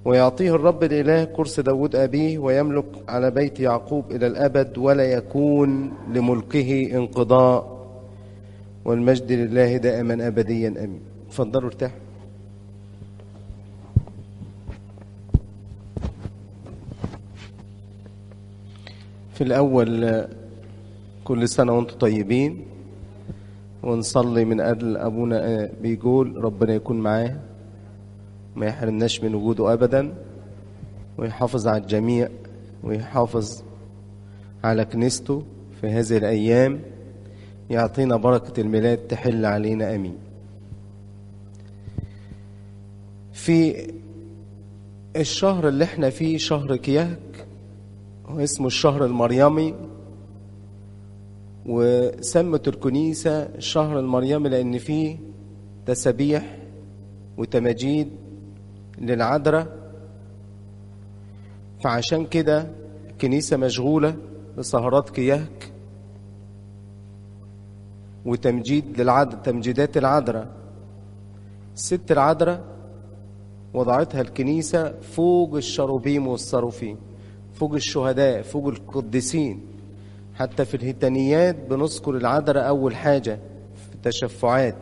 ويعطيه الرب الإله كرسي داود أبيه ويملك على بيت يعقوب إلى الأبد ولا يكون لملكه انقضاء والمجد لله دائما أبديا أمين اتفضلوا ارتاحوا في الأول كل سنة وانتم طيبين ونصلي من أجل أبونا بيقول ربنا يكون معاه ما يحرمناش من وجوده أبدا ويحافظ على الجميع ويحافظ على كنيسته في هذه الأيام يعطينا بركة الميلاد تحل علينا أمين في الشهر اللي احنا فيه شهر كيهك هو اسمه الشهر المريمي وسمت الكنيسة الشهر المريمي لأن فيه تسابيح وتماجيد للعذراء فعشان كده الكنيسة مشغولة بسهرات كيهك وتمجيد للعذراء تمجيدات العذراء الست العذراء وضعتها الكنيسة فوق الشروبيم والصاروفين فوق الشهداء فوق القديسين حتى في الهتانيات بنذكر العذراء أول حاجة في التشفعات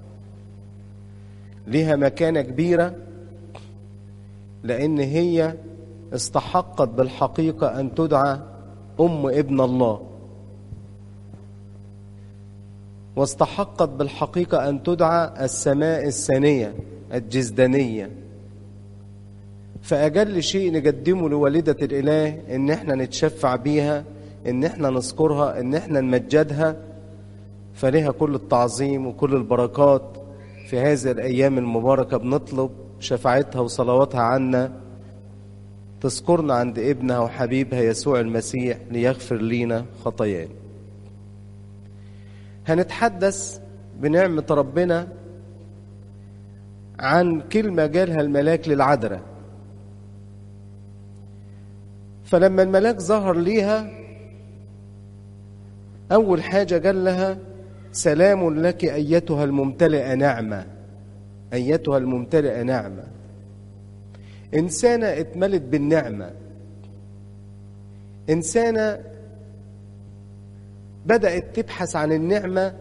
لها مكانة كبيرة لأن هي استحقت بالحقيقة أن تدعى أم ابن الله واستحقت بالحقيقة أن تدعى السماء الثانية الجزدانية فأجل شيء نقدمه لوالدة الإله إن إحنا نتشفع بيها إن إحنا نذكرها إن إحنا نمجدها فلها كل التعظيم وكل البركات في هذه الأيام المباركة بنطلب شفاعتها وصلواتها عنا تذكرنا عند ابنها وحبيبها يسوع المسيح ليغفر لينا خطايانا هنتحدث بنعمة ربنا عن كلمة جالها الملاك للعذراء فلما الملاك ظهر ليها أول حاجة قال لها سلام لك أيتها الممتلئة نعمة أيتها الممتلئة نعمة إنسانة اتملت بالنعمة إنسانة بدأت تبحث عن النعمة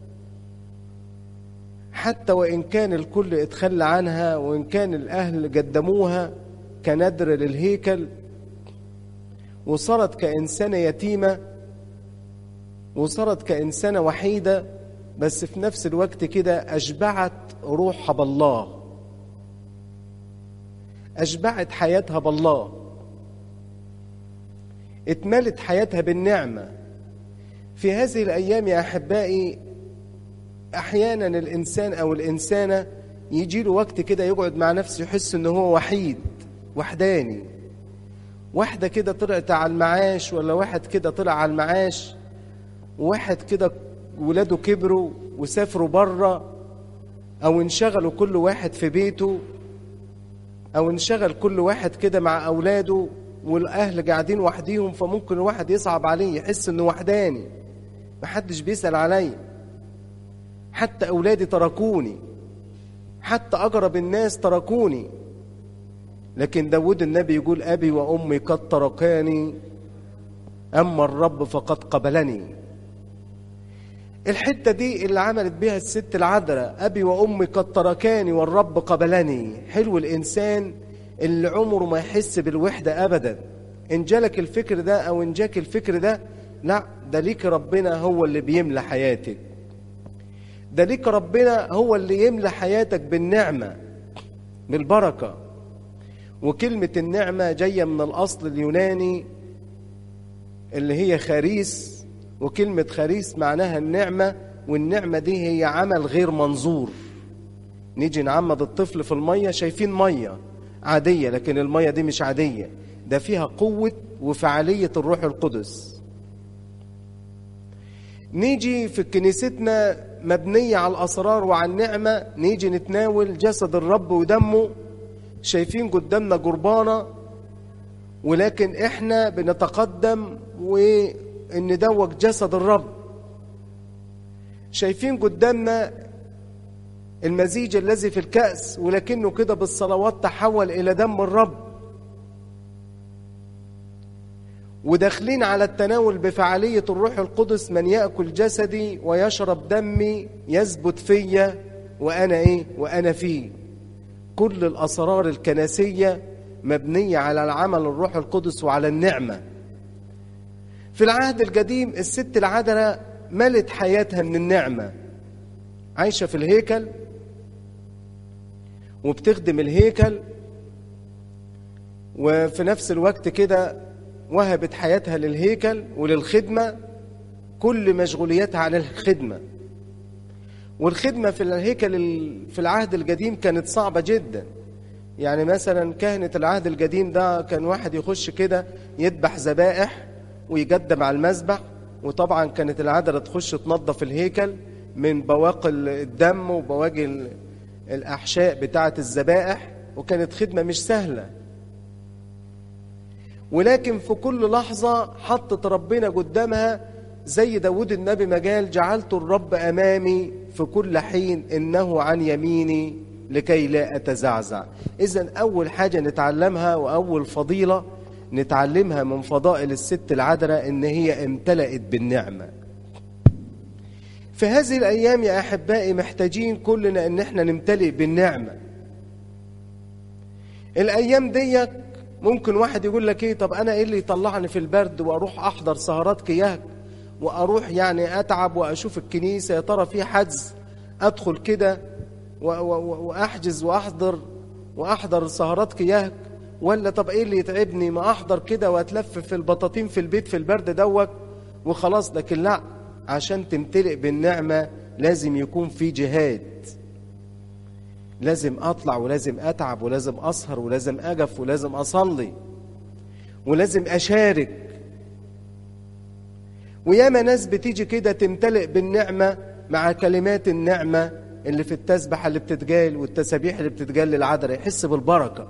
حتى وإن كان الكل اتخلى عنها وإن كان الأهل قدموها كندر للهيكل وصارت كإنسانة يتيمة وصارت كإنسانة وحيدة بس في نفس الوقت كده أشبعت روحها بالله أشبعت حياتها بالله اتملت حياتها بالنعمة في هذه الأيام يا أحبائي أحيانا الإنسان أو الإنسانة يجي له وقت كده يقعد مع نفسه يحس إن هو وحيد وحداني واحدة كده طلعت على المعاش ولا واحد كده طلع على المعاش وواحد كده ولاده كبروا وسافروا بره أو انشغلوا كل واحد في بيته أو انشغل كل واحد كده مع أولاده والأهل قاعدين وحديهم فممكن الواحد يصعب عليه يحس إنه وحداني محدش بيسأل عليا حتى أولادي تركوني حتى أقرب الناس تركوني لكن داود النبي يقول أبي وأمي قد تركاني أما الرب فقد قبلني الحتة دي اللي عملت بيها الست العذراء أبي وأمي قد تركاني والرب قبلني حلو الإنسان اللي عمره ما يحس بالوحدة أبدا إن جالك الفكر ده أو إن جاك الفكر ده لا ده ليك ربنا هو اللي بيملى حياتك ده ليك ربنا هو اللي يملى حياتك بالنعمة بالبركة وكلمة النعمة جاية من الأصل اليوناني اللي هي خريس وكلمة خريس معناها النعمة والنعمة دي هي عمل غير منظور نيجي نعمد الطفل في المية شايفين مية عادية لكن المية دي مش عادية ده فيها قوة وفعالية الروح القدس نيجي في كنيستنا مبنية على الأسرار وعلى النعمة نيجي نتناول جسد الرب ودمه شايفين قدامنا جربانة ولكن احنا بنتقدم وان دوت جسد الرب شايفين قدامنا المزيج الذي في الكأس ولكنه كده بالصلوات تحول إلى دم الرب وداخلين على التناول بفعالية الروح القدس من يأكل جسدي ويشرب دمي يثبت فيا وأنا إيه وأنا فيه كل الأسرار الكنسية مبنية على العمل الروح القدس وعلى النعمة في العهد القديم الست العذراء ملت حياتها من النعمة عايشة في الهيكل وبتخدم الهيكل وفي نفس الوقت كده وهبت حياتها للهيكل وللخدمة كل مشغولياتها عن الخدمة والخدمة في الهيكل في العهد القديم كانت صعبة جدا يعني مثلا كهنة العهد القديم ده كان واحد يخش كده يذبح ذبائح ويقدم على المذبح وطبعا كانت العذراء تخش تنظف الهيكل من بواقي الدم وبواقي الأحشاء بتاعة الذبائح وكانت خدمة مش سهلة ولكن في كل لحظة حطت ربنا قدامها زي داود النبي ما قال جعلت الرب أمامي في كل حين إنه عن يميني لكي لا أتزعزع إذا أول حاجة نتعلمها وأول فضيلة نتعلمها من فضائل الست العذراء إن هي امتلأت بالنعمة في هذه الأيام يا أحبائي محتاجين كلنا إن احنا نمتلئ بالنعمة الأيام ديك ممكن واحد يقول لك إيه طب أنا إيه اللي يطلعني في البرد وأروح أحضر سهرات كياك وأروح يعني أتعب وأشوف الكنيسة يا ترى في حجز أدخل كده وأحجز وأحضر وأحضر سهرات كياك ولا طب إيه اللي يتعبني ما أحضر كده وأتلف في البطاطين في البيت في البرد دوت وخلاص لكن لا عشان تمتلئ بالنعمة لازم يكون في جهاد لازم أطلع ولازم أتعب ولازم أسهر ولازم أقف ولازم أصلي ولازم أشارك وياما ناس بتيجي كده تمتلئ بالنعمة مع كلمات النعمة اللي في التسبحة اللي بتتجال والتسابيح اللي بتتجال للعذراء يحس بالبركة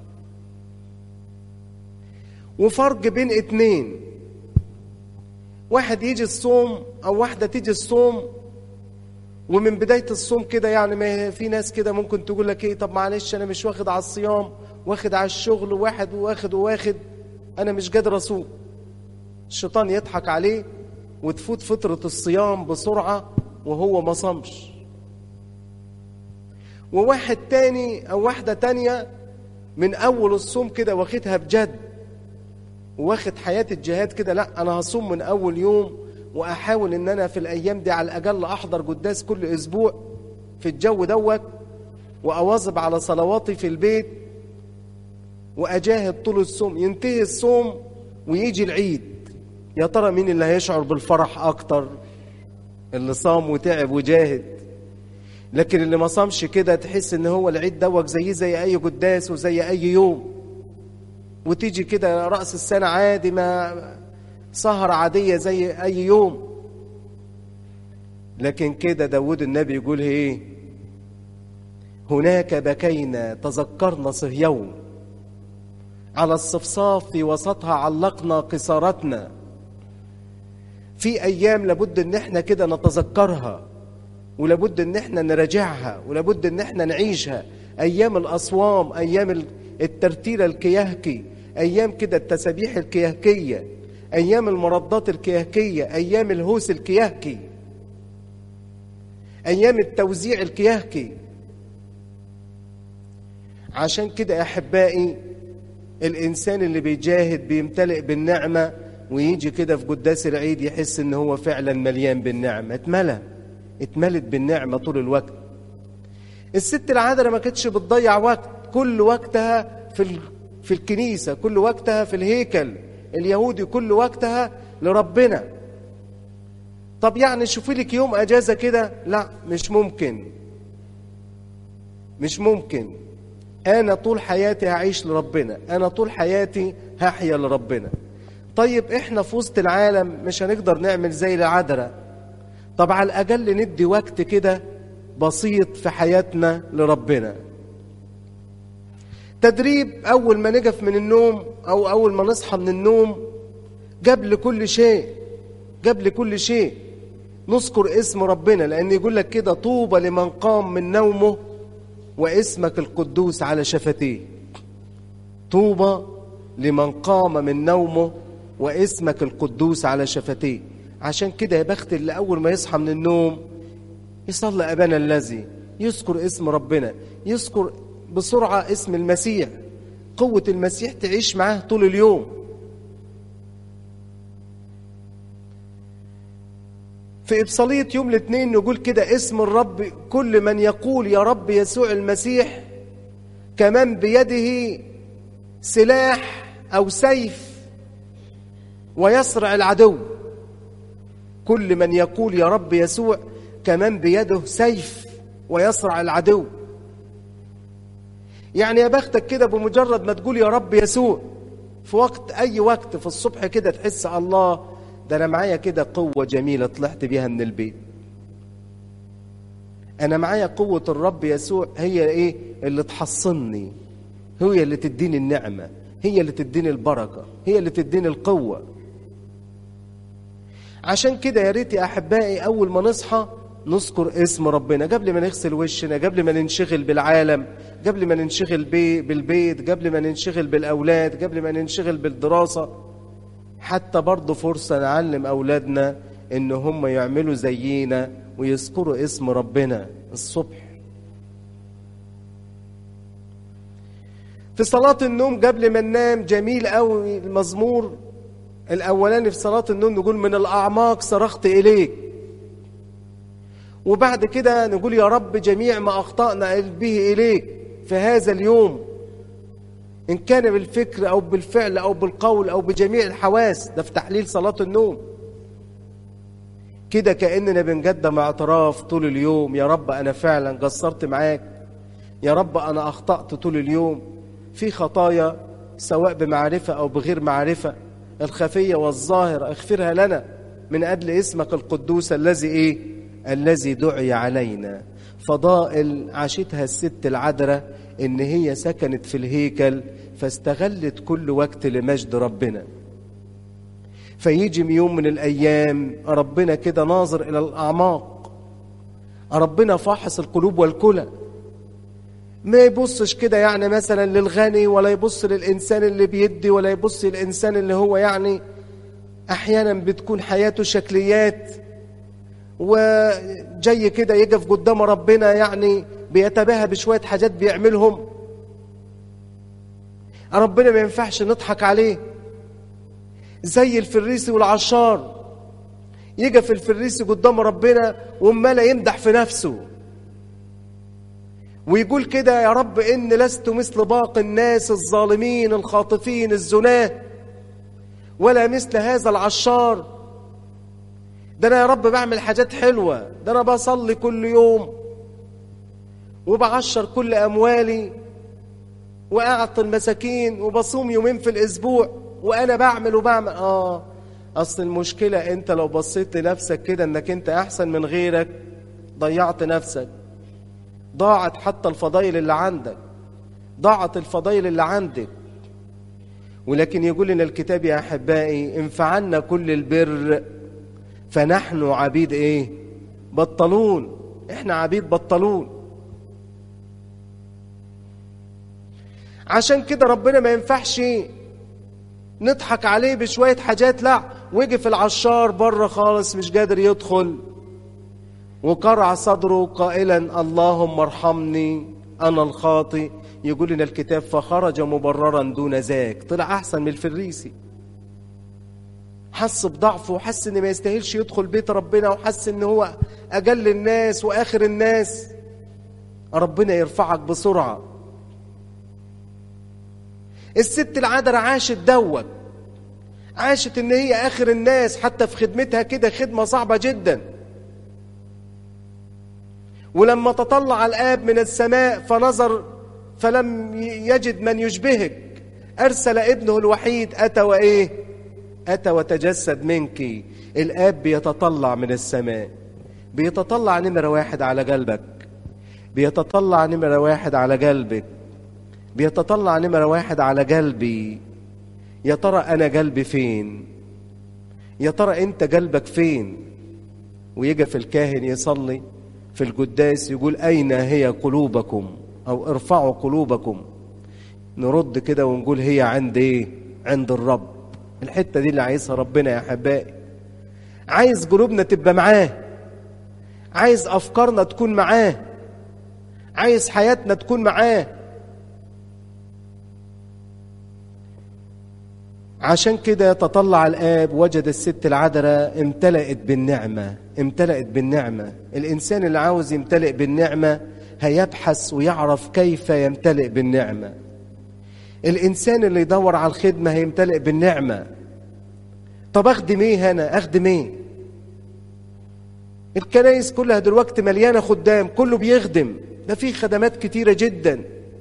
وفرق بين اتنين واحد يجي الصوم او واحدة تيجي الصوم ومن بداية الصوم كده يعني ما في ناس كده ممكن تقول لك ايه طب معلش انا مش واخد على الصيام واخد على الشغل واحد واخد وواخد انا مش قادر اصوم الشيطان يضحك عليه وتفوت فترة الصيام بسرعة وهو ما صامش وواحد تاني او واحدة تانية من اول الصوم كده واخدها بجد واخد حياة الجهاد كده لا انا هصوم من اول يوم واحاول ان انا في الايام دي على الاقل احضر قداس كل اسبوع في الجو دوت واواظب على صلواتي في البيت واجاهد طول الصوم ينتهي الصوم ويجي العيد يا ترى مين اللي هيشعر بالفرح اكتر اللي صام وتعب وجاهد لكن اللي ما صامش كده تحس ان هو العيد دوت زيه زي اي قداس وزي اي يوم وتيجي كده رأس السنة عادي ما سهرة عادية زي أي يوم لكن كده داود النبي يقول ايه هناك بكينا تذكرنا صهيون على الصفصاف في وسطها علقنا قصارتنا في ايام لابد ان احنا كده نتذكرها ولابد ان احنا نراجعها ولابد ان احنا نعيشها ايام الاصوام ايام الترتيل الكيهكي ايام كده التسابيح الكيهكيه ايام المردات الكيهكيه ايام الهوس الكيهكي ايام التوزيع الكيهكي عشان كده يا احبائي الانسان اللي بيجاهد بيمتلئ بالنعمه ويجي كده في قداس العيد يحس ان هو فعلا مليان بالنعمه اتملى اتملت بالنعمه طول الوقت الست العذراء ما كانتش بتضيع وقت كل وقتها في في الكنيسه كل وقتها في الهيكل اليهودي كل وقتها لربنا طب يعني شوفي لك يوم اجازه كده لا مش ممكن مش ممكن انا طول حياتي هعيش لربنا انا طول حياتي هحيا لربنا طيب احنا في وسط العالم مش هنقدر نعمل زي العذراء طب على الاقل ندي وقت كده بسيط في حياتنا لربنا تدريب اول ما نقف من النوم او اول ما نصحى من النوم قبل كل شيء قبل كل شيء نذكر اسم ربنا لأن يقول لك كده طوبى لمن قام من نومه واسمك القدوس على شفتيه طوبى لمن قام من نومه واسمك القدوس على شفتيه عشان كده يا بخت اللي أول ما يصحى من النوم يصلي أبانا الذي يذكر اسم ربنا يذكر بسرعة اسم المسيح قوة المسيح تعيش معاه طول اليوم في إبصالية يوم الاثنين نقول كده اسم الرب كل من يقول يا رب يسوع المسيح كمان بيده سلاح أو سيف ويصرع العدو كل من يقول يا رب يسوع كمان بيده سيف ويصرع العدو يعني يا بختك كده بمجرد ما تقول يا رب يسوع في وقت أي وقت في الصبح كده تحس الله ده أنا معايا كده قوة جميلة طلعت بيها من البيت أنا معايا قوة الرب يسوع هي إيه اللي تحصني هي اللي تديني النعمة هي اللي تديني البركة هي اللي تديني القوة عشان كده يا ريت يا أحبائي أول ما نصحى نذكر اسم ربنا قبل ما نغسل وشنا قبل ما ننشغل بالعالم قبل ما ننشغل بي بالبيت قبل ما ننشغل بالأولاد قبل ما ننشغل بالدراسة حتى برضه فرصة نعلم أولادنا إن هم يعملوا زينا ويذكروا اسم ربنا الصبح في صلاة النوم قبل ما ننام جميل قوي المزمور الأولاني في صلاة النوم نقول من الأعماق صرخت إليك وبعد كده نقول يا رب جميع ما أخطأنا به إليك في هذا اليوم إن كان بالفكر أو بالفعل أو بالقول أو بجميع الحواس ده في تحليل صلاة النوم كده كأننا بنقدم اعتراف طول اليوم يا رب أنا فعلا قصرت معاك يا رب أنا أخطأت طول اليوم في خطايا سواء بمعرفة أو بغير معرفة الخفية والظاهر اغفرها لنا من أجل اسمك القدوس الذي إيه الذي دعي علينا فضائل عاشتها الست العذراء إن هي سكنت في الهيكل فاستغلت كل وقت لمجد ربنا فيجي يوم من الأيام ربنا كده ناظر إلى الأعماق ربنا فاحص القلوب والكلى ما يبصش كده يعني مثلا للغني ولا يبص للإنسان اللي بيدي ولا يبص للإنسان اللي هو يعني أحيانا بتكون حياته شكليات وجاي كده يقف قدام ربنا يعني بيتباهى بشوية حاجات بيعملهم ربنا ما ينفعش نضحك عليه زي الفريسي والعشار يقف الفريسي قدام ربنا ومالا يمدح في نفسه ويقول كده يا رب إن لست مثل باقي الناس الظالمين الخاطفين الزناه ولا مثل هذا العشار ده أنا يا رب بعمل حاجات حلوة ده أنا بصلي كل يوم وبعشر كل أموالي وأعطي المساكين وبصوم يومين في الأسبوع وأنا بعمل وبعمل آه أصل المشكلة أنت لو بصيت لنفسك كده أنك أنت أحسن من غيرك ضيعت نفسك ضاعت حتى الفضائل اللي عندك ضاعت الفضائل اللي عندك ولكن يقول لنا الكتاب يا أحبائي إن فعلنا كل البر فنحن عبيد إيه بطلون إحنا عبيد بطلون عشان كده ربنا ما ينفعش نضحك عليه بشوية حاجات لا وقف العشار بره خالص مش قادر يدخل وقرع صدره قائلا اللهم ارحمني أنا الخاطئ يقول لنا الكتاب فخرج مبررا دون ذاك طلع أحسن من الفريسي حس بضعفه وحس ان ما يستاهلش يدخل بيت ربنا وحس ان هو اجل الناس واخر الناس ربنا يرفعك بسرعه الست العذراء عاشت دوت عاشت ان هي اخر الناس حتى في خدمتها كده خدمه صعبه جدا ولما تطلع الاب من السماء فنظر فلم يجد من يشبهك ارسل ابنه الوحيد اتى وايه اتى وتجسد منك الاب بيتطلع من السماء بيتطلع نمره واحد على قلبك بيتطلع نمره واحد على قلبك بيتطلع نمرة واحد على قلبي يا ترى أنا قلبي فين يا ترى أنت قلبك فين ويجي في الكاهن يصلي في القداس يقول أين هي قلوبكم أو ارفعوا قلوبكم نرد كده ونقول هي عند إيه عند الرب الحتة دي اللي عايزها ربنا يا أحبائي عايز قلوبنا تبقى معاه عايز أفكارنا تكون معاه عايز حياتنا تكون معاه عشان كده تطلع الآب وجد الست العذراء امتلأت بالنعمة امتلأت بالنعمة الإنسان اللي عاوز يمتلئ بالنعمة هيبحث ويعرف كيف يمتلئ بالنعمة الإنسان اللي يدور على الخدمة هيمتلئ بالنعمة طب أخدم إيه أنا أخدم إيه الكنايس كلها دلوقتي مليانة خدام كله بيخدم ده في خدمات كتيرة جدا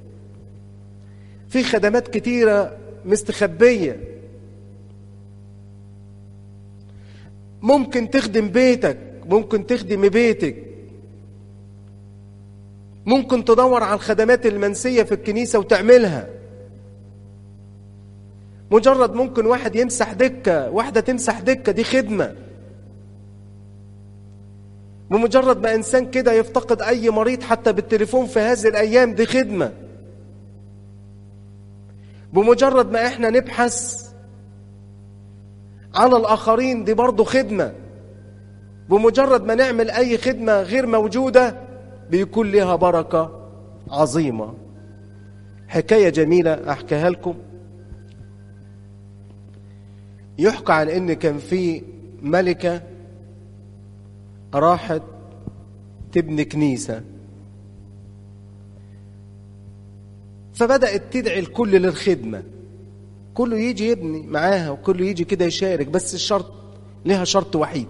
في خدمات كتيرة مستخبية ممكن تخدم بيتك ممكن تخدم بيتك ممكن تدور على الخدمات المنسية في الكنيسة وتعملها مجرد ممكن واحد يمسح دكة واحدة تمسح دكة دي خدمة بمجرد ما إنسان كده يفتقد أي مريض حتى بالتليفون في هذه الأيام دي خدمة بمجرد ما إحنا نبحث على الآخرين دي برضو خدمة بمجرد ما نعمل أي خدمة غير موجودة بيكون لها بركة عظيمة حكاية جميلة أحكيها لكم يحكى عن ان كان في ملكه راحت تبني كنيسه فبدات تدعي الكل للخدمه كله يجي يبني معاها وكله يجي كده يشارك بس الشرط لها شرط وحيد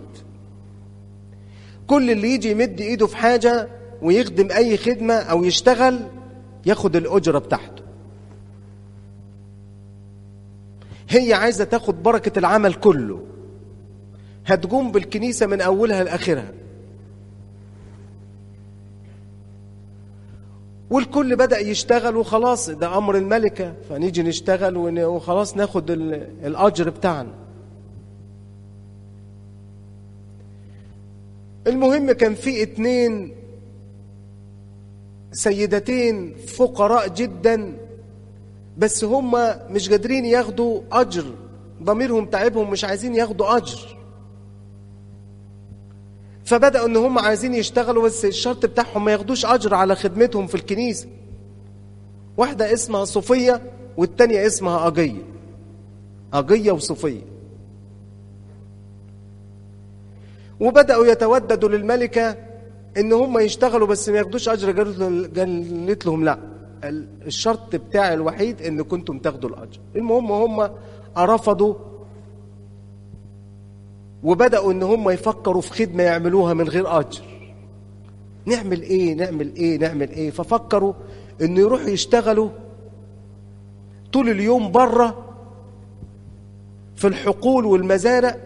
كل اللي يجي يمد ايده في حاجه ويخدم اي خدمه او يشتغل ياخد الاجره بتاعته هي عايزة تاخد بركة العمل كله هتقوم بالكنيسة من أولها لآخرها والكل بدأ يشتغل وخلاص ده أمر الملكة فنيجي نشتغل وخلاص ناخد الأجر بتاعنا المهم كان في اتنين سيدتين فقراء جداً بس هم مش قادرين ياخدوا أجر ضميرهم تعبهم مش عايزين ياخدوا أجر فبدأوا إن هم عايزين يشتغلوا بس الشرط بتاعهم ما ياخدوش أجر على خدمتهم في الكنيسة واحدة اسمها صوفية والتانية اسمها أجية أجية وصوفية وبدأوا يتوددوا للملكة إن هم يشتغلوا بس ما ياخدوش أجر قالت لهم لأ الشرط بتاعي الوحيد ان كنتم تاخدوا الاجر المهم هم رفضوا وبداوا ان هم يفكروا في خدمه يعملوها من غير اجر نعمل ايه نعمل ايه نعمل ايه ففكروا ان يروحوا يشتغلوا طول اليوم بره في الحقول والمزارع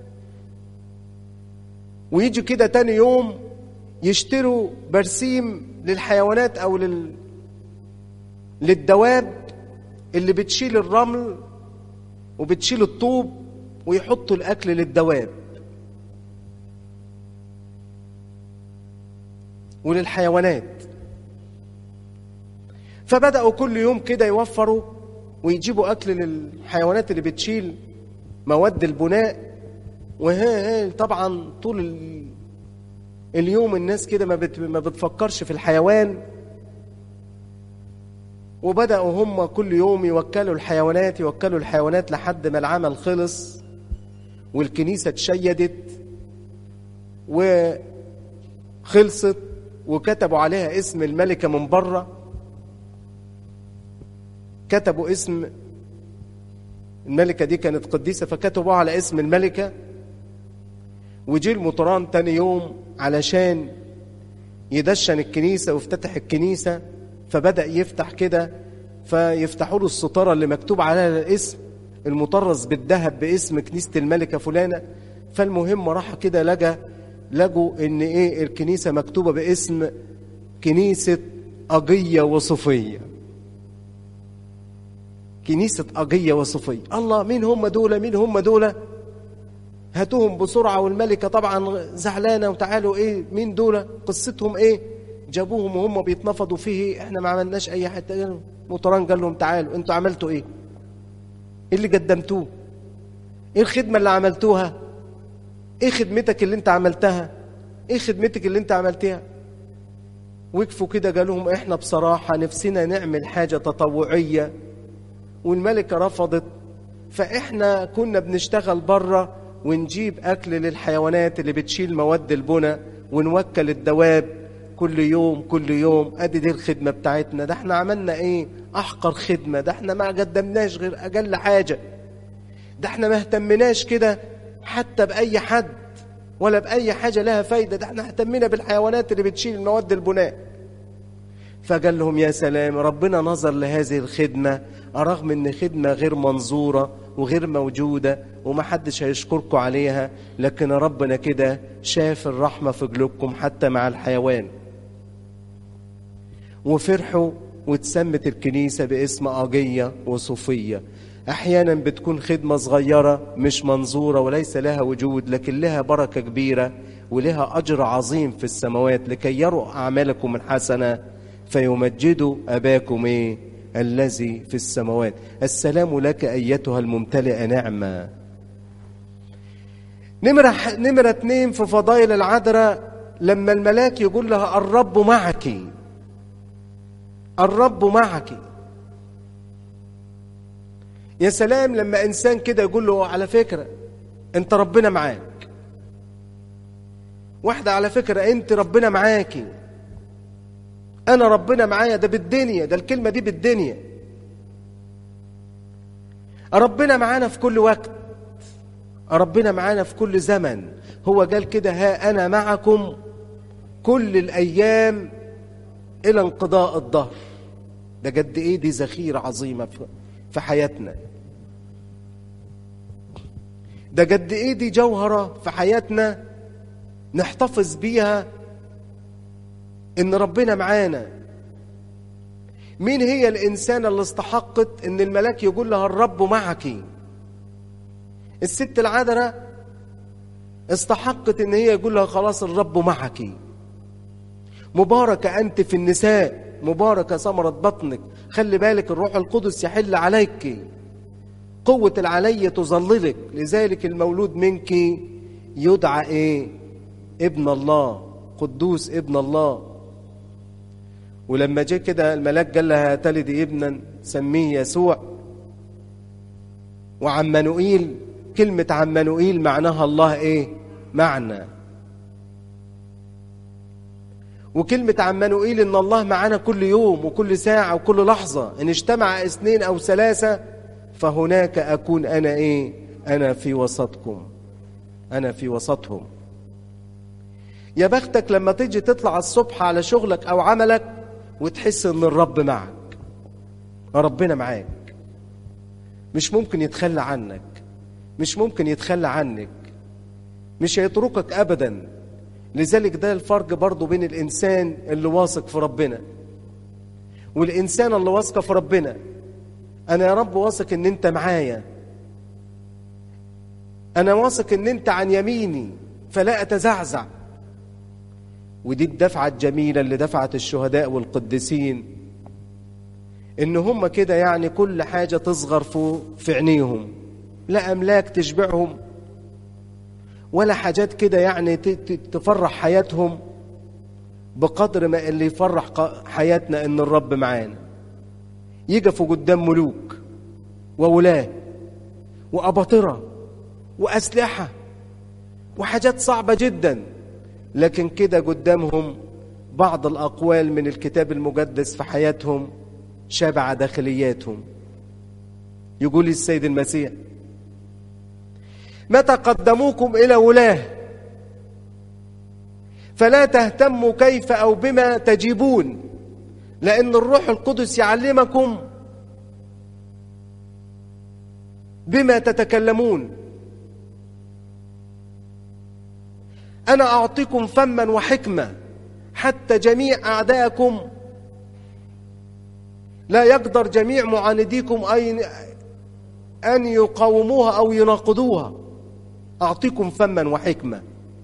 ويجي كده تاني يوم يشتروا برسيم للحيوانات او لل للدواب اللي بتشيل الرمل وبتشيل الطوب ويحطوا الأكل للدواب وللحيوانات فبدأوا كل يوم كده يوفروا ويجيبوا أكل للحيوانات اللي بتشيل مواد البناء وها طبعا طول اليوم الناس كده ما ما بتفكرش في الحيوان وبدأوا هم كل يوم يوكلوا الحيوانات يوكلوا الحيوانات لحد ما العمل خلص والكنيسة اتشيدت وخلصت وكتبوا عليها اسم الملكة من بره كتبوا اسم الملكة دي كانت قديسة فكتبوا على اسم الملكة وجي المطران تاني يوم علشان يدشن الكنيسة وافتتح الكنيسة فبدأ يفتح كده فيفتحوا له الستارة اللي مكتوب عليها الاسم المطرز بالذهب باسم كنيسة الملكة فلانة فالمهم راح كده لقى لقوا ان ايه الكنيسة مكتوبة باسم كنيسة أجية وصفية كنيسة أجية وصفية الله مين هم دول مين هم دول هاتوهم بسرعة والملكة طبعا زعلانة وتعالوا ايه مين دول قصتهم ايه جابوهم وهم بيتنفضوا فيه احنا ما عملناش اي حاجة مطران قال لهم تعالوا انتوا عملتوا ايه ايه اللي قدمتوه ايه الخدمة اللي عملتوها ايه خدمتك اللي انت عملتها ايه خدمتك اللي انت عملتها وقفوا كده قالوا لهم احنا بصراحة نفسنا نعمل حاجة تطوعية والملكة رفضت فاحنا كنا بنشتغل بره ونجيب اكل للحيوانات اللي بتشيل مواد البناء ونوكل الدواب كل يوم كل يوم ادي دي الخدمة بتاعتنا ده احنا عملنا ايه احقر خدمة ده احنا ما قدمناش غير اقل حاجة ده احنا ما اهتمناش كده حتى باي حد ولا باي حاجة لها فايدة ده احنا اهتمينا بالحيوانات اللي بتشيل مواد البناء فقال لهم يا سلام ربنا نظر لهذه الخدمة رغم ان خدمة غير منظورة وغير موجودة وما حدش هيشكركم عليها لكن ربنا كده شاف الرحمة في قلوبكم حتى مع الحيوان وفرحوا واتسمت الكنيسة باسم أجية وصوفية أحيانا بتكون خدمة صغيرة مش منظورة وليس لها وجود لكن لها بركة كبيرة ولها أجر عظيم في السماوات لكي يروا أعمالكم الحسنة فيمجدوا أباكم إيه الذي في السماوات السلام لك أيتها الممتلئة نعمة نمرة, نمرة اتنين في فضائل العذراء لما الملاك يقول لها الرب معك الرب معك يا سلام لما إنسان كده يقول له على فكرة أنت ربنا معاك واحدة على فكرة أنت ربنا معاكي أنا ربنا معايا ده بالدنيا ده الكلمة دي بالدنيا ربنا معانا في كل وقت ربنا معانا في كل زمن هو قال كده ها أنا معكم كل الأيام إلى انقضاء الظهر ده قد إيه دي ذخيرة عظيمة في حياتنا ده قد إيه دي جوهرة في حياتنا نحتفظ بيها ان ربنا معانا مين هي الانسانه اللي استحقت ان الملاك يقول لها الرب معك الست العذراء استحقت ان هي يقول لها خلاص الرب معك مباركه انت في النساء مباركه ثمره بطنك خلي بالك الروح القدس يحل عليك قوه العلي تظللك لذلك المولود منك يدعى ايه ابن الله قدوس ابن الله ولما جه كده الملاك قال لها تلدي ابنا سميه يسوع وعمانوئيل كلمة عمانوئيل معناها الله ايه معنى وكلمة عمانوئيل ان الله معنا كل يوم وكل ساعة وكل لحظة ان اجتمع اثنين او ثلاثة فهناك اكون انا ايه انا في وسطكم انا في وسطهم يا بختك لما تيجي تطلع الصبح على شغلك او عملك وتحس ان الرب معك ربنا معاك مش ممكن يتخلى عنك مش ممكن يتخلى عنك مش هيتركك ابدا لذلك ده الفرق برضه بين الانسان اللي واثق في ربنا والانسان اللي واثقه في ربنا انا يا رب واثق ان انت معايا انا واثق ان انت عن يميني فلا اتزعزع ودي الدفعة الجميلة اللي دفعت الشهداء والقديسين إن هم كده يعني كل حاجة تصغر في عينيهم لا أملاك تشبعهم ولا حاجات كده يعني تفرح حياتهم بقدر ما اللي يفرح حياتنا إن الرب معانا يقفوا قدام ملوك وولاة وأباطرة وأسلحة وحاجات صعبة جداً لكن كده قدامهم بعض الأقوال من الكتاب المقدس في حياتهم شابع داخلياتهم يقول السيد المسيح متى قدموكم إلى ولاه فلا تهتموا كيف أو بما تجيبون لأن الروح القدس يعلمكم بما تتكلمون أنا أعطيكم فما وحكمة حتى جميع أعداءكم لا يقدر جميع معانديكم أن يقاوموها أو يناقضوها أعطيكم فما وحكمة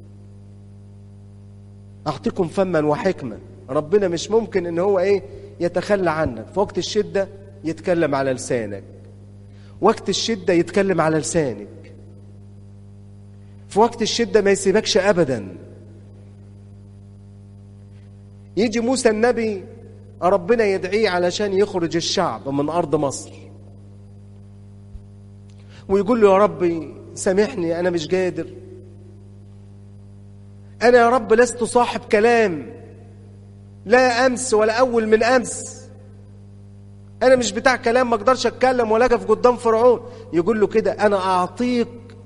أعطيكم فما وحكمة ربنا مش ممكن إن هو إيه يتخلى عنك في وقت الشدة يتكلم على لسانك وقت الشدة يتكلم على لسانك في وقت الشدة ما يسيبكش أبدا يجي موسى النبي ربنا يدعيه علشان يخرج الشعب من أرض مصر ويقول له يا ربي سامحني أنا مش قادر أنا يا رب لست صاحب كلام لا أمس ولا أول من أمس أنا مش بتاع كلام ما أقدرش أتكلم ولا أقف قدام فرعون يقول له كده أنا أعطيك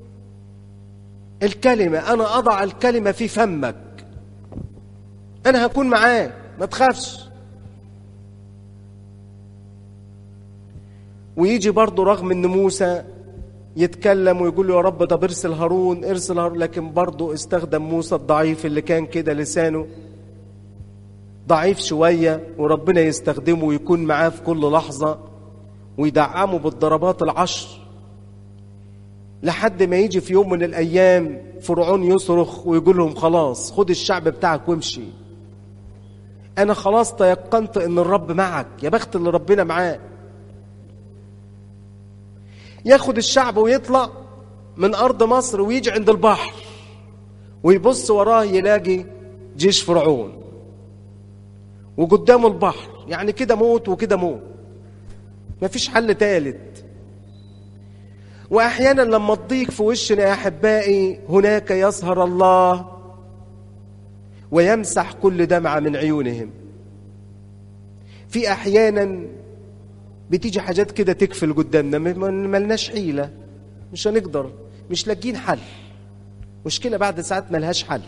الكلمة أنا أضع الكلمة في فمك أنا هكون معاك ما تخافش ويجي برضه رغم ان موسى يتكلم ويقول له يا رب طب ارسل هارون ارسل هارون لكن برضه استخدم موسى الضعيف اللي كان كده لسانه ضعيف شوية وربنا يستخدمه ويكون معاه في كل لحظة ويدعمه بالضربات العشر لحد ما يجي في يوم من الأيام فرعون يصرخ ويقول لهم خلاص خد الشعب بتاعك وامشي أنا خلاص تيقنت إن الرب معك يا بخت اللي ربنا معاه ياخد الشعب ويطلع من أرض مصر ويجي عند البحر ويبص وراه يلاقي جيش فرعون وقدامه البحر يعني كده موت وكده موت مفيش حل تالت وأحيانا لما تضيق في وشنا يا أحبائي هناك يظهر الله ويمسح كل دمعة من عيونهم في أحيانا بتيجي حاجات كده تكفل قدامنا ملناش حيلة مش هنقدر مش لاقيين حل مشكلة بعد ساعات ملهاش حل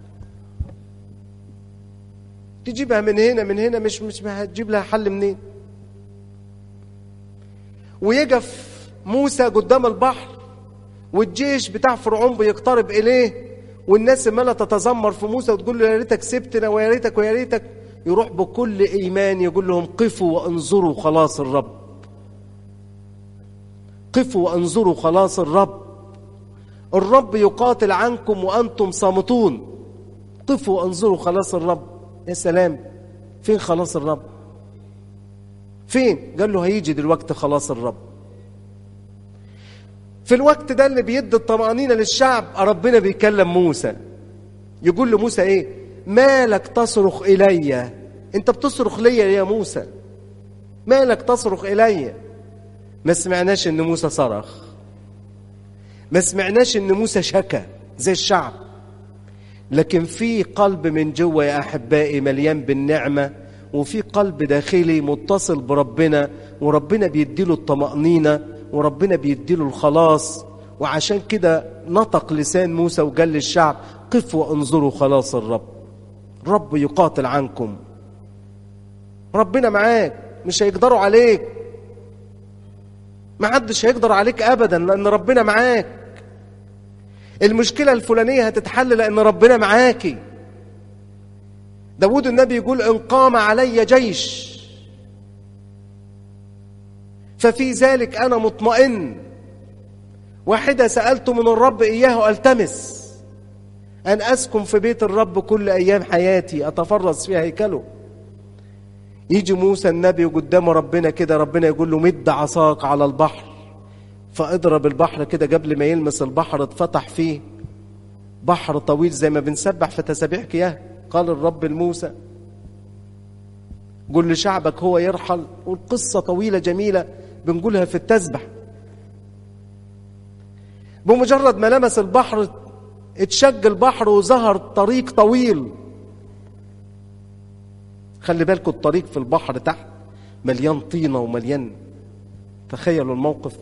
تجيبها من هنا من هنا مش مش هتجيب لها حل منين ويقف موسى قدام البحر والجيش بتاع فرعون بيقترب اليه والناس عماله تتذمر في موسى وتقول له يا ريتك سبتنا ويا ريتك ويا ريتك يروح بكل ايمان يقول لهم قفوا وانظروا خلاص الرب قفوا وانظروا خلاص الرب الرب يقاتل عنكم وانتم صامتون قفوا وانظروا خلاص الرب يا سلام فين خلاص الرب فين قال له هيجي دلوقتي خلاص الرب في الوقت ده اللي بيدي الطمأنينة للشعب ربنا بيكلم موسى يقول لموسى ايه مالك تصرخ إلي انت بتصرخ ليا يا موسى مالك تصرخ إلي ما سمعناش ان موسى صرخ ما سمعناش ان موسى شكى زي الشعب لكن في قلب من جوه يا احبائي مليان بالنعمه وفي قلب داخلي متصل بربنا وربنا بيديله الطمأنينة وربنا بيديله الخلاص وعشان كده نطق لسان موسى وقال للشعب قفوا وانظروا خلاص الرب رب يقاتل عنكم ربنا معاك مش هيقدروا عليك ما حدش هيقدر عليك ابدا لان ربنا معاك المشكلة الفلانية هتتحل لأن ربنا معاكي داود النبي يقول إن قام علي جيش ففي ذلك أنا مطمئن واحدة سألت من الرب إياه ألتمس أن أسكن في بيت الرب كل أيام حياتي أتفرس في هيكله يجي موسى النبي قدام ربنا كده ربنا يقول له مد عصاك على البحر فاضرب البحر كده قبل ما يلمس البحر اتفتح فيه بحر طويل زي ما بنسبح في تسابيح كياه قال الرب لموسى قل لشعبك هو يرحل والقصة طويلة جميلة بنقولها في التسبح بمجرد ما لمس البحر اتشج البحر وظهر طريق طويل خلي بالكم الطريق في البحر تحت مليان طينة ومليان تخيلوا الموقف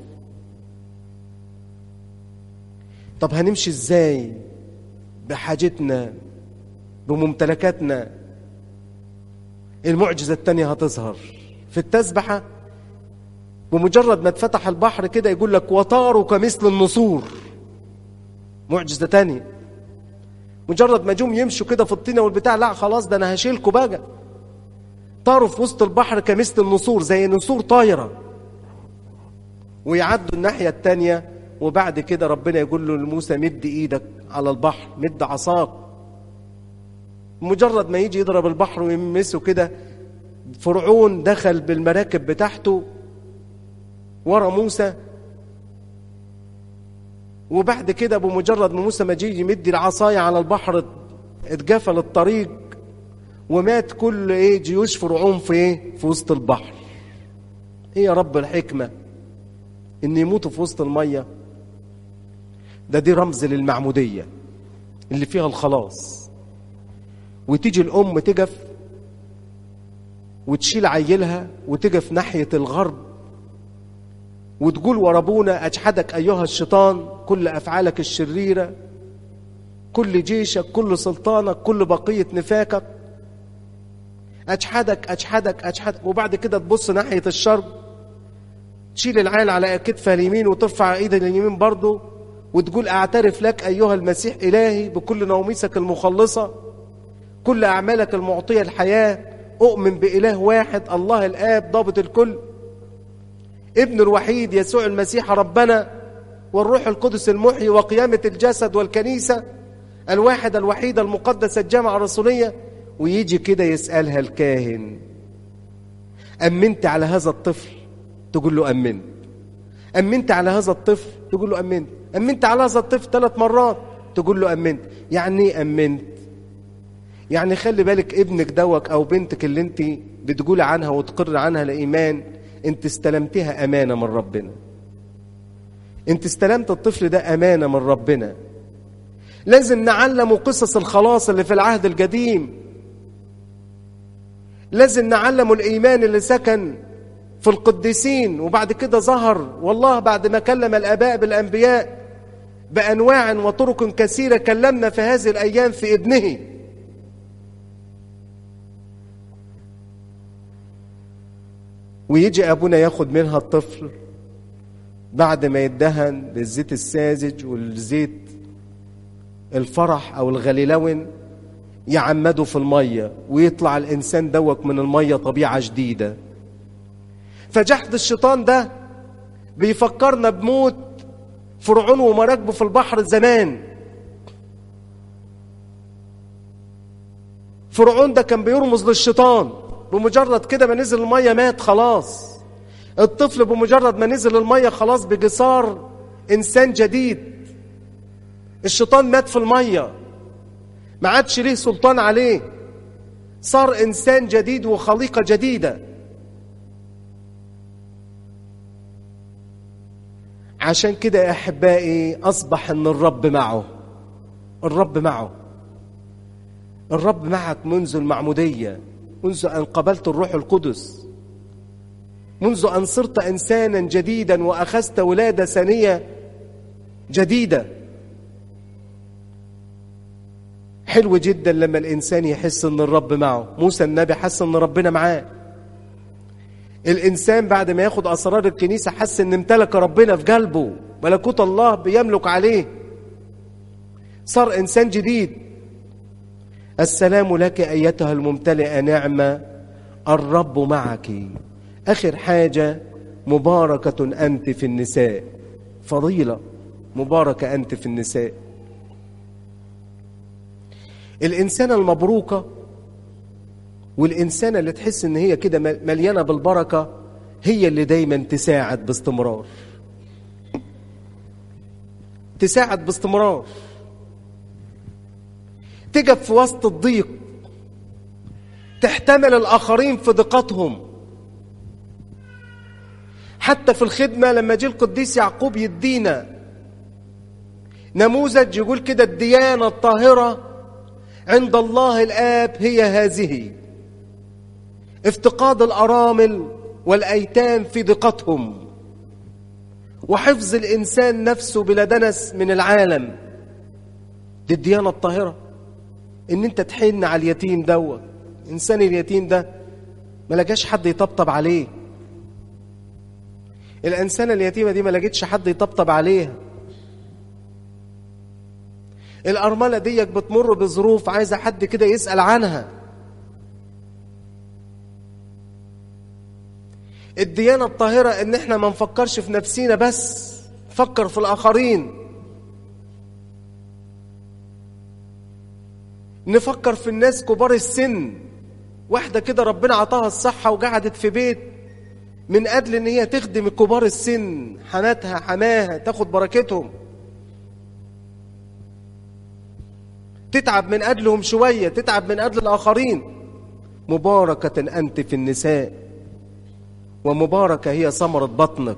طب هنمشي ازاي بحاجتنا بممتلكاتنا المعجزة التانية هتظهر في التسبحة بمجرد ما اتفتح البحر كده يقول لك وطاروا كمثل النسور معجزة تانية مجرد ما جم يمشوا كده في الطينة والبتاع لا خلاص ده انا هشيلكوا بقى طاروا في وسط البحر كمثل النسور زي نسور طايرة ويعدوا الناحية التانية وبعد كده ربنا يقول له لموسى مد ايدك على البحر مد عصاك مجرد ما يجي يضرب البحر ويمسه كده فرعون دخل بالمراكب بتاعته ورا موسى وبعد كده بمجرد ما موسى ما جه يمد العصاية على البحر اتجفل الطريق ومات كل ايه جيوش فرعون في ايه في وسط البحر ايه يا رب الحكمة ان يموتوا في وسط المية ده دي رمز للمعمودية اللي فيها الخلاص وتيجي الأم تجف وتشيل عيلها وتجف ناحية الغرب وتقول ورا ابونا اجحدك ايها الشيطان كل افعالك الشريره كل جيشك كل سلطانك كل بقيه نفاقك اجحدك اجحدك اجحدك وبعد كده تبص ناحيه الشرق تشيل العيل على كتفها اليمين وترفع ايدها اليمين برضه وتقول اعترف لك ايها المسيح الهي بكل نوميسك المخلصه كل اعمالك المعطيه الحياه اؤمن باله واحد الله الاب ضابط الكل ابن الوحيد يسوع المسيح ربنا والروح القدس المحيي وقيامة الجسد والكنيسة الواحد الوحيد المقدس الجامعة الرسولية ويجي كده يسألها الكاهن أمنت على هذا الطفل تقول له أمنت أمنت على هذا الطفل تقول له أمنت أمنت على هذا الطفل ثلاث مرات تقول له أمنت يعني ايه أمنت يعني خلي بالك ابنك دوك أو بنتك اللي انت بتقول عنها وتقر عنها الإيمان انت استلمتها امانه من ربنا انت استلمت الطفل ده امانه من ربنا لازم نعلمه قصص الخلاص اللي في العهد القديم لازم نعلمه الايمان اللي سكن في القديسين وبعد كده ظهر والله بعد ما كلم الاباء بالانبياء بانواع وطرق كثيره كلمنا في هذه الايام في ابنه ويجي ابونا ياخد منها الطفل بعد ما يدهن بالزيت الساذج والزيت الفرح او الغليلون يعمده في الميه ويطلع الانسان دوك من الميه طبيعه جديده فجحد الشيطان ده بيفكرنا بموت فرعون ومراكبه في البحر زمان فرعون ده كان بيرمز للشيطان بمجرد كده ما نزل المية مات خلاص الطفل بمجرد ما نزل المية خلاص بجسار إنسان جديد الشيطان مات في المية ما عادش ليه سلطان عليه صار إنسان جديد وخليقة جديدة عشان كده يا أحبائي أصبح أن الرب معه الرب معه الرب معك منذ المعمودية منذ أن قبلت الروح القدس منذ أن صرت إنسانا جديدا وأخذت ولادة ثانية جديدة حلو جدا لما الإنسان يحس أن الرب معه موسى النبي حس أن ربنا معاه الإنسان بعد ما ياخد أسرار الكنيسة حس أن امتلك ربنا في قلبه ملكوت الله بيملك عليه صار إنسان جديد السلام لك أيتها الممتلئة نعمة الرب معك آخر حاجة مباركة أنت في النساء فضيلة مباركة أنت في النساء الإنسانة المبروكة والإنسانة اللي تحس إن هي كده مليانة بالبركة هي اللي دايما تساعد باستمرار تساعد باستمرار تقف في وسط الضيق تحتمل الآخرين في ضيقتهم حتى في الخدمة لما جه القديس يعقوب يدينا نموذج يقول كده الديانة الطاهرة عند الله الآب هي هذه افتقاد الأرامل والأيتام في ضيقتهم وحفظ الإنسان نفسه بلا دنس من العالم دي الديانة الطاهرة إن أنت تحن على اليتيم دوت إنسان اليتيم ده ما لقاش حد يطبطب عليه الإنسانة اليتيمة دي ما لقيتش حد يطبطب عليها الأرملة ديك بتمر بظروف عايزة حد كده يسأل عنها الديانة الطاهرة إن إحنا ما نفكرش في نفسينا بس فكر في الآخرين نفكر في الناس كبار السن واحدة كده ربنا عطاها الصحة وقعدت في بيت من أجل إن هي تخدم كبار السن حماتها حماها تاخد بركتهم تتعب من أجلهم شوية تتعب من أجل الآخرين مباركة أنت في النساء ومباركة هي ثمرة بطنك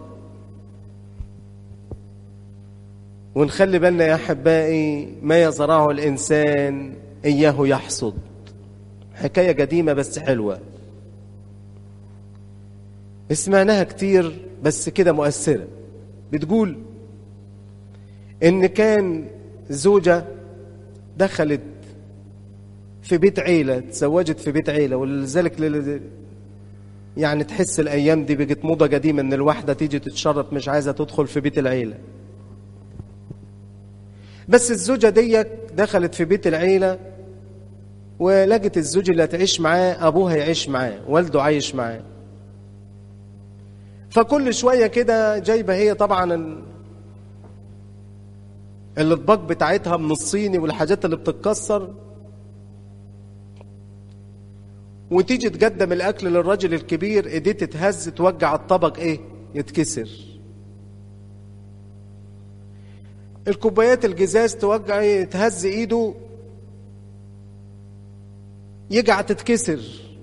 ونخلي بالنا يا أحبائي ما يزرعه الإنسان إياه يحصد حكاية قديمة بس حلوة سمعناها كتير بس كده مؤثرة بتقول إن كان زوجة دخلت في بيت عيلة تزوجت في بيت عيلة ولذلك لل... يعني تحس الأيام دي بقت موضة قديمة إن الواحدة تيجي تتشرط مش عايزة تدخل في بيت العيلة بس الزوجة دي دخلت في بيت العيلة ولقت الزوج اللي هتعيش معاه أبوها يعيش معاه والده عايش معاه فكل شوية كده جايبة هي طبعا ال... الاطباق بتاعتها من الصيني والحاجات اللي بتتكسر وتيجي تقدم الاكل للراجل الكبير ايديه تتهز توجع الطبق ايه يتكسر الكوبايات الجزاز توجع يتهز ايده يجع تتكسر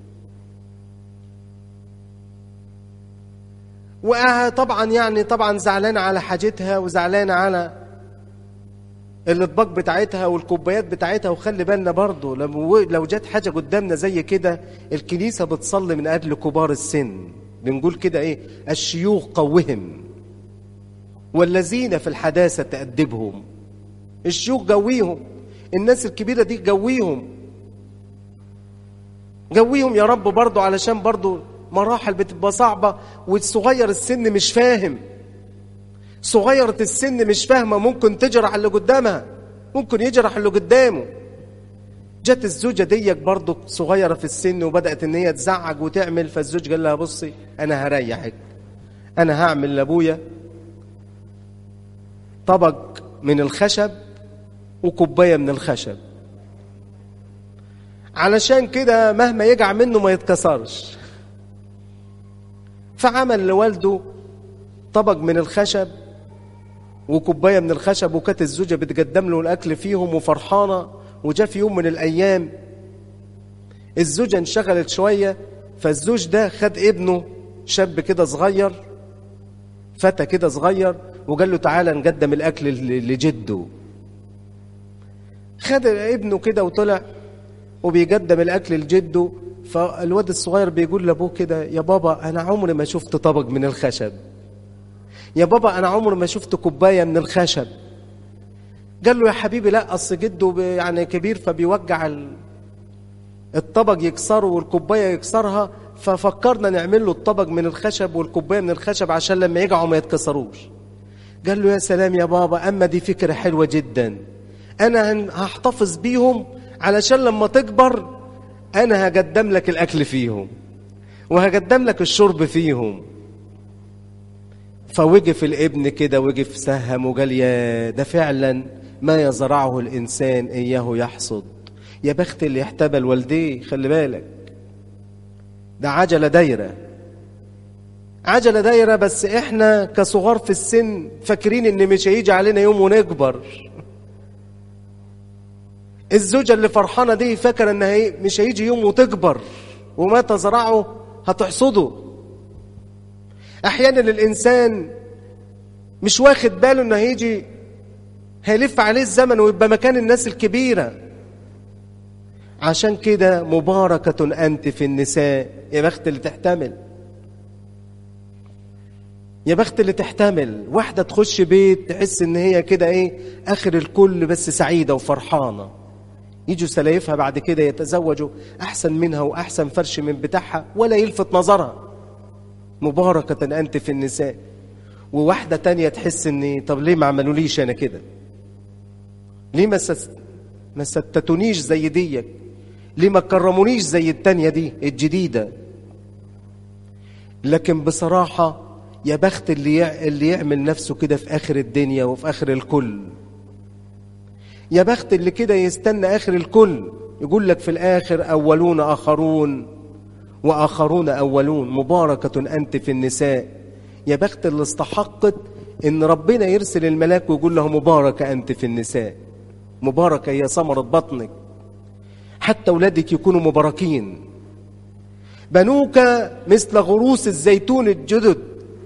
وطبعا يعني طبعا زعلانه على حاجتها وزعلانه على الاطباق بتاعتها والكوبايات بتاعتها وخلي بالنا برضه لو لو جت حاجه قدامنا زي كده الكنيسه بتصلي من اجل كبار السن بنقول كده ايه الشيوخ قوهم والذين في الحداثه تأدبهم الشيوخ جويهم الناس الكبيره دي جويهم جويهم يا رب برضه علشان برضه مراحل بتبقى صعبه والصغير السن مش فاهم صغيرة السن مش فاهمة ممكن تجرح اللي قدامها ممكن يجرح اللي قدامه جت الزوجة ديك برضه صغيرة في السن وبدأت إن هي تزعج وتعمل فالزوج قال لها بصي أنا هريحك أنا هعمل لأبويا طبق من الخشب وكوباية من الخشب علشان كده مهما يجع منه ما يتكسرش فعمل لوالده طبق من الخشب وكوبايه من الخشب وكانت الزوجه بتقدم له الاكل فيهم وفرحانه وجاء في يوم من الايام الزوجه انشغلت شويه فالزوج ده خد ابنه شاب كده صغير فتى كده صغير وقال له تعالى نقدم الاكل لجده خد ابنه كده وطلع وبيقدم الاكل لجده فالواد الصغير بيقول لابوه كده يا بابا انا عمري ما شفت طبق من الخشب يا بابا انا عمري ما شفت كوبايه من الخشب قال له يا حبيبي لا اصل جده يعني كبير فبيوجع الطبق يكسره والكوبايه يكسرها ففكرنا نعمل له الطبق من الخشب والكوبايه من الخشب عشان لما يجعوا ما يتكسروش قال له يا سلام يا بابا اما دي فكره حلوه جدا انا هحتفظ بيهم علشان لما تكبر انا هقدم لك الاكل فيهم وهقدم لك الشرب فيهم فوقف الابن كده وقف سهم وقال يا ده فعلا ما يزرعه الإنسان إياه يحصد يا بخت اللي احتبل والديه خلي بالك ده عجلة دايرة عجلة دايرة بس احنا كصغار في السن فاكرين ان مش هيجي علينا يوم ونكبر الزوجة اللي فرحانة دي فاكرة ان هي مش هيجي يوم وتكبر وما تزرعه هتحصده احيانا الانسان مش واخد باله انه هيجي هيلف عليه الزمن ويبقى مكان الناس الكبيره عشان كده مباركة أنت في النساء يا بخت اللي تحتمل يا بخت اللي تحتمل واحدة تخش بيت تحس إن هي كده إيه آخر الكل بس سعيدة وفرحانة يجوا سلايفها بعد كده يتزوجوا أحسن منها وأحسن فرش من بتاعها ولا يلفت نظرها مباركة أنت في النساء وواحدة تانية تحس إن طب ليه ما عملوليش أنا كده ليه ما ست... ما ستتونيش زي ديك ليه ما كرمونيش زي التانية دي الجديدة لكن بصراحة يا بخت اللي يع- اللي يعمل نفسه كده في اخر الدنيا وفي اخر الكل يا بخت اللي كده يستنى اخر الكل يقول لك في الاخر اولون اخرون واخرون اولون مباركه انت في النساء يا بخت اللي استحقت ان ربنا يرسل الملاك ويقول له مباركه انت في النساء مباركه هي ثمره بطنك حتى اولادك يكونوا مباركين بنوك مثل غروس الزيتون الجدد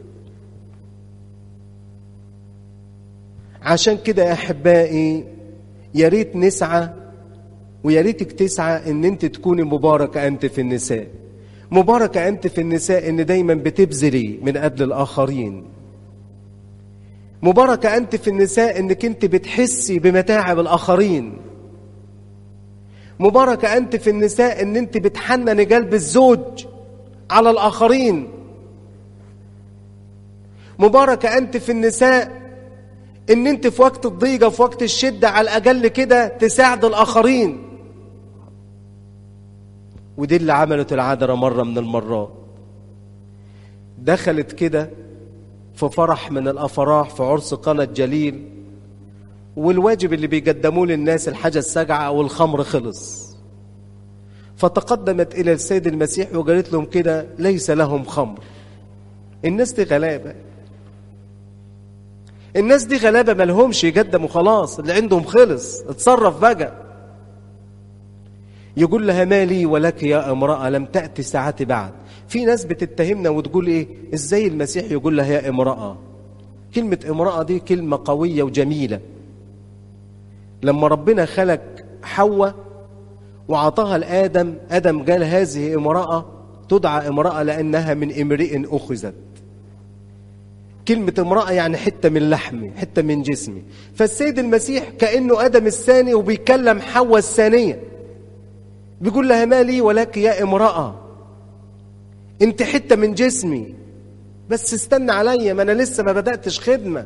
عشان كده يا احبائي يا ريت نسعى ويا ريتك تسعى ان انت تكوني مباركه انت في النساء مباركه انت في النساء ان دايما بتبذلي من اجل الاخرين مباركه انت في النساء انك انت بتحسي بمتاعب الاخرين مباركه انت في النساء ان انت بتحنن قلب الزوج على الاخرين مباركه انت في النساء ان انت في وقت الضيقه في وقت الشده على الاقل كده تساعد الاخرين ودي اللي عملت العذراء مره من المرات دخلت كده في فرح من الافراح في عرس قنا الجليل والواجب اللي بيقدموه للناس الحاجه السجعه او الخمر خلص فتقدمت الى السيد المسيح وقالت لهم كده ليس لهم خمر الناس دي غلابه الناس دي غلابة مالهمش يقدموا خلاص اللي عندهم خلص اتصرف بقى يقول لها مالي ولك يا امرأة لم تأتي ساعتي بعد في ناس بتتهمنا وتقول ايه ازاي المسيح يقول لها يا امرأة كلمة امرأة دي كلمة قوية وجميلة لما ربنا خلق حواء وعطاها لآدم آدم قال هذه امرأة تدعى امرأة لأنها من امرئ أخذت كلمة امرأة يعني حتة من لحمي حتة من جسمي فالسيد المسيح كأنه آدم الثاني وبيكلم حواء الثانية بيقول لها ما لي ولك يا امرأة انت حتة من جسمي بس استنى عليا ما انا لسه ما بدأتش خدمة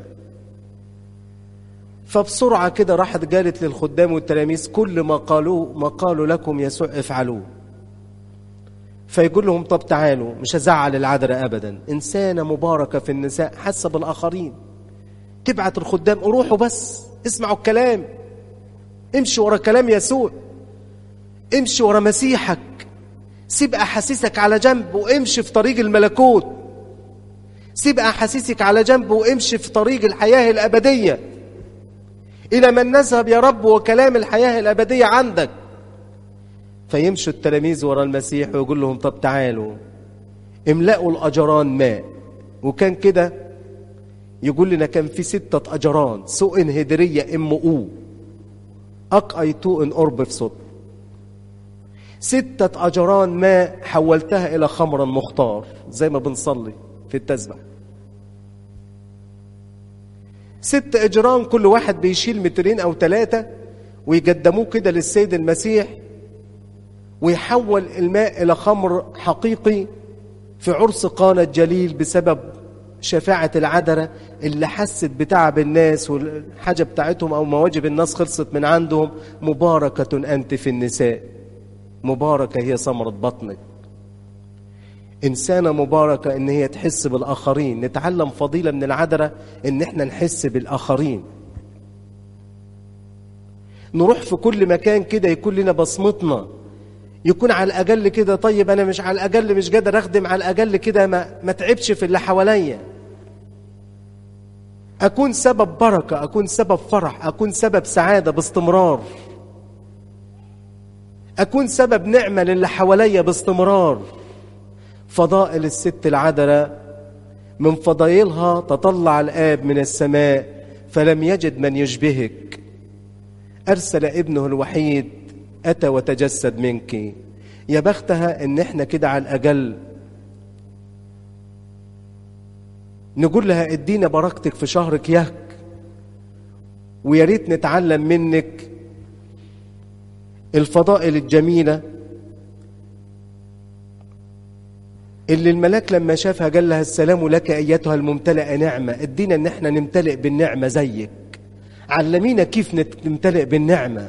فبسرعة كده راحت قالت للخدام والتلاميذ كل ما قالوه ما قالوا لكم يسوع افعلوه فيقول لهم طب تعالوا مش هزعل العذراء ابدا انسانه مباركه في النساء حاسه بالاخرين تبعت الخدام روحوا بس اسمعوا الكلام امشي ورا كلام يسوع امشي ورا مسيحك سيب احاسيسك على جنب وامشي في طريق الملكوت سيب احاسيسك على جنب وامشي في طريق الحياه الابديه الى من نذهب يا رب وكلام الحياه الابديه عندك فيمشوا التلاميذ ورا المسيح ويقول لهم طب تعالوا املأوا الأجران ماء وكان كده يقول لنا كان في ستة أجران سوء هدرية ام او أق أيتو إن قرب في صوت ستة أجران ماء حولتها إلى خمر مختار زي ما بنصلي في التسبح ست أجران كل واحد بيشيل مترين أو ثلاثة ويقدموه كده للسيد المسيح ويحول الماء إلى خمر حقيقي في عرس قانا الجليل بسبب شفاعة العذراء اللي حست بتعب الناس والحاجة بتاعتهم أو مواجب الناس خلصت من عندهم مباركة أنت في النساء مباركة هي ثمرة بطنك إنسانة مباركة إن هي تحس بالآخرين نتعلم فضيلة من العذراء إن إحنا نحس بالآخرين نروح في كل مكان كده يكون لنا بصمتنا يكون على الاقل كده طيب انا مش على الاقل مش قادر اخدم على الاقل كده ما ما تعبش في اللي حواليا اكون سبب بركه اكون سبب فرح اكون سبب سعاده باستمرار اكون سبب نعمه للي حواليا باستمرار فضائل الست العذراء من فضائلها تطلع الاب من السماء فلم يجد من يشبهك ارسل ابنه الوحيد أتى وتجسد منك يا بختها إن إحنا كده على الأقل نقول لها ادينا بركتك في شهرك يهك ويا ريت نتعلم منك الفضائل الجميلة اللي الملاك لما شافها قال لها السلام لك أيتها الممتلئة نعمة ادينا ان احنا نمتلئ بالنعمة زيك علمينا كيف نمتلئ بالنعمة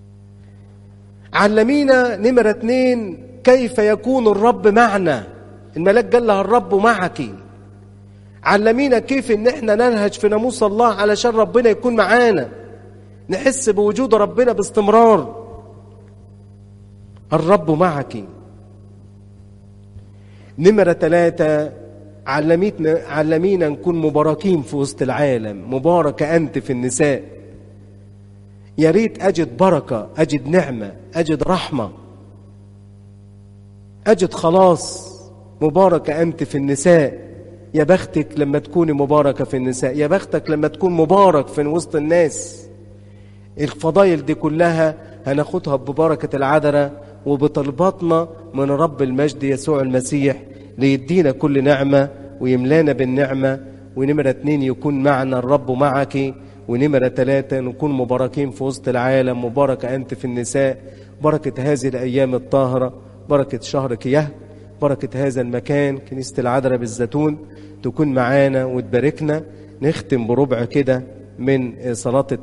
علمينا نمرة اتنين كيف يكون الرب معنا الملاك قال لها الرب معك علمينا كيف ان احنا ننهج في ناموس الله علشان ربنا يكون معانا نحس بوجود ربنا باستمرار الرب معك نمرة ثلاثة علميتنا علمينا نكون مباركين في وسط العالم مباركة أنت في النساء يا ريت أجد بركة أجد نعمة أجد رحمة أجد خلاص مباركة أنت في النساء يا بختك لما تكوني مباركة في النساء يا بختك لما تكون مبارك في وسط الناس الفضايل دي كلها هناخدها ببركة العذراء وبطلباتنا من رب المجد يسوع المسيح ليدينا كل نعمة ويملانا بالنعمة ونمرة اتنين يكون معنا الرب معك ونمرة ثلاثة نكون مباركين في وسط العالم مباركة أنت في النساء بركة هذه الأيام الطاهرة بركة شهر كياه بركة هذا المكان كنيسة العذراء بالزيتون تكون معانا وتباركنا نختم بربع كده من صلاة